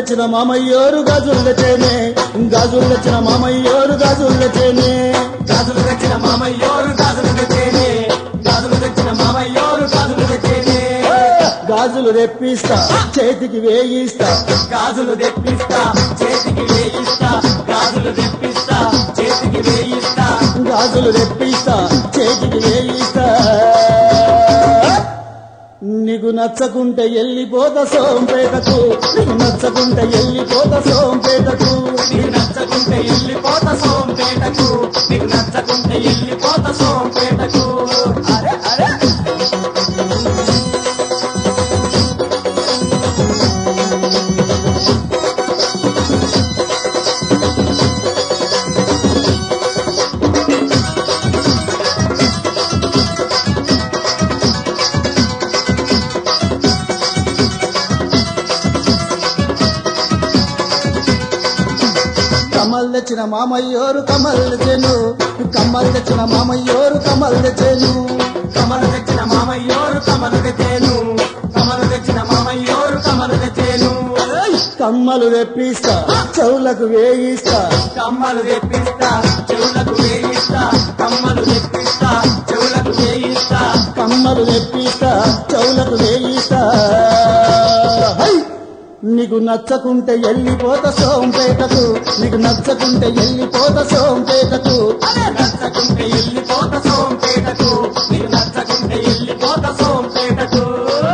తెచ్చిన మామయ్యోరు గాజులు తెచ్చేనే గాజులు తెచ్చిన మామయ్యోరు గాజులు తెచ్చేనే గాజులు తెచ్చిన మామయ్యోరు గాజులు తెచ్చేనే గాజులు తెచ్చిన మామయ్యోరు గాజులు తెచ్చేనే గాజులు తెప్పిస్తా చేతికి వేయిస్తా గాజులు తెప్పిస్తా చేతికి వేయిస్తా గాజులు తెప్పిస్తా చేతికి వేయిస్తా గాజులు తెప్పిస్తా చేతికి వేయిస్తా నీకు నచ్చకుంటే ఎల్లిపోత సోంపేటకు నీకు నచ్చకుంటే ఎల్లిపోత సోంపేటకు నీకు నచ్చకుంటే ఎల్లిపోత సోంపేటకు నీకు నచ్చకుంటే ఎల్లిపోత సోంపేటకు అరే అరే కమ్మలు తెచ్చిన మామయ్యోరు కమ్మలు తెచ్చాను కమ్మలు తెచ్చిన మామయ్యోరు కమ్మలు తెచ్చాను కమలు తెచ్చిన మామయ్యోరు కమలు తెచ్చేను కమలు తెచ్చిన మామయ్యోరు కమలు తెచ్చేను కమ్మలు తెప్పిస్తా చెవులకు వేయిస్తా కమ్మలు తెప్పిస్తా చెవులకు వేయిస్తా కమ్మలు తెప్పిస్తా చెవులకు వేయిస్తా కమ్మలు తెప్పిస్తా చెవులకు వేయిస్తా హై! నీకు నచ్చకుంటే ఎల్లిపోత సోంపేటకు నీకు నచ్చకుంటే ఎల్లిపోత సోంపేటకు అదే నచ్చకుంటే ఎల్లిపోత సోంపేటకు నీకు నచ్చకుంటే ఎల్లిపోత సోంపేటకు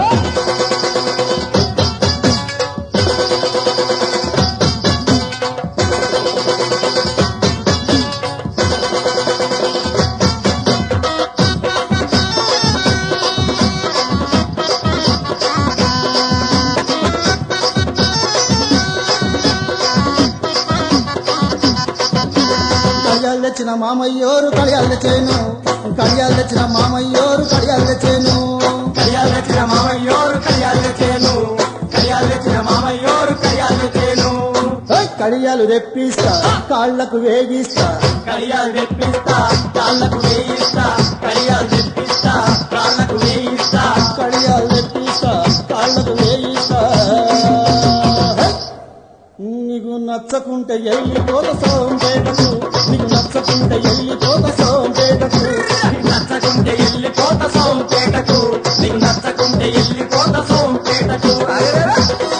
కడియాలు తెచ్చిన మామయ్యోరు కడియాలు తెచ్చేను కడియాలు తెచ్చిన మామయ్యోరు కడియాలు తెచ్చేను కడియాలు తెచ్చిన మామయ్యోరు కడియాలు తెచ్చేను కడియాలు తెచ్చిన మామయ్యోరు కడియాలు తెచ్చేను హై! కడియాలు తెప్పిస్తా కాళ్లకు వేగిస్తా కడియాలు తెప్పిస్తా కాళ్ళకు వేయిస్తా కడియాలు తెప్పిస్తా కాళ్ళకు వేయిస్తా కడియాలు తెప్పిస్తా కాళ్ళకు వేయిస్తా హై! నీకు నచ్చకుంటే ఎల్లిపోత సోంపేటకు నీకు నచ్చకుంటే ఎల్లిపోత సోంపేటకు నీకు నచ్చకుంటే ఎల్లిపోత సోంపేటకు నీకు నచ్చకుంటే ఎల్లిపోత సోంపేటకు అరెరెరె!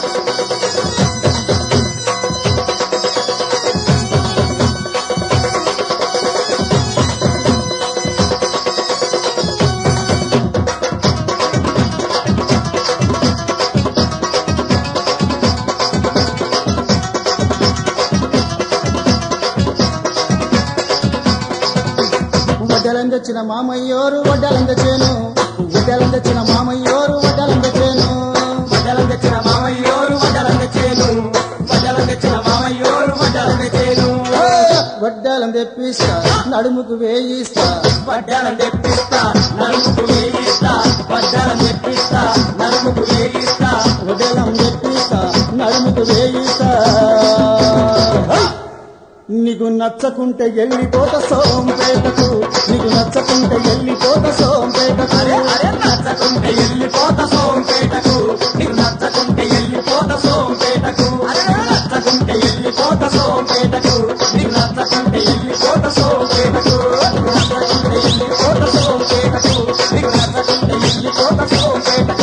వడ్డలం తెచ్చిన మామయ్యోరు వడ్డలం తెచ్చాను వడ్డలం తెచ్చిన మామయ్యోరు వడ్డలం తెచ్చాను వడ్డలం తెచ్చిన మామయ్యోరు వడ్డలం తెచ్చేను వడ్డలం తెచ్చిన మామయ్యోరు వడ్డలం తెచ్చేను వడ్డలం తెప్పిస్తా నడుముకు వేయిస్తా వడ్డలం తెప్పిస్తా నలుగుకు వేయిస్తా వడ్డలం తెప్పిస్తా నలుగుకు వేయిస్తా వడ్డలం తెప్పిస్తా నడుముకు వేయిస్తా హై! నీకు నచ్చకుంటే ఎల్లిపోత సోంపేటకు నీకు నచ్చకుంటే ఎల్లిపోత సోంపేటకు అరే అరే నచ్చకుంటే ఎల్లిపోత సోంపేటకు నీకు నచ్చకుంటే ఎల్లిపోత సోంపేటకు అరే నచ్చకుంటే ఎల్లిపోత సోంపేటకు నీకు నచ్చకుంటే ఎల్లిపోత సోంపేటకు నచ్చకుంటే ఎల్లిపోత సోంపేటకు నీకు నచ్చకుంటే ఎల్లిపోత సోంపేటకు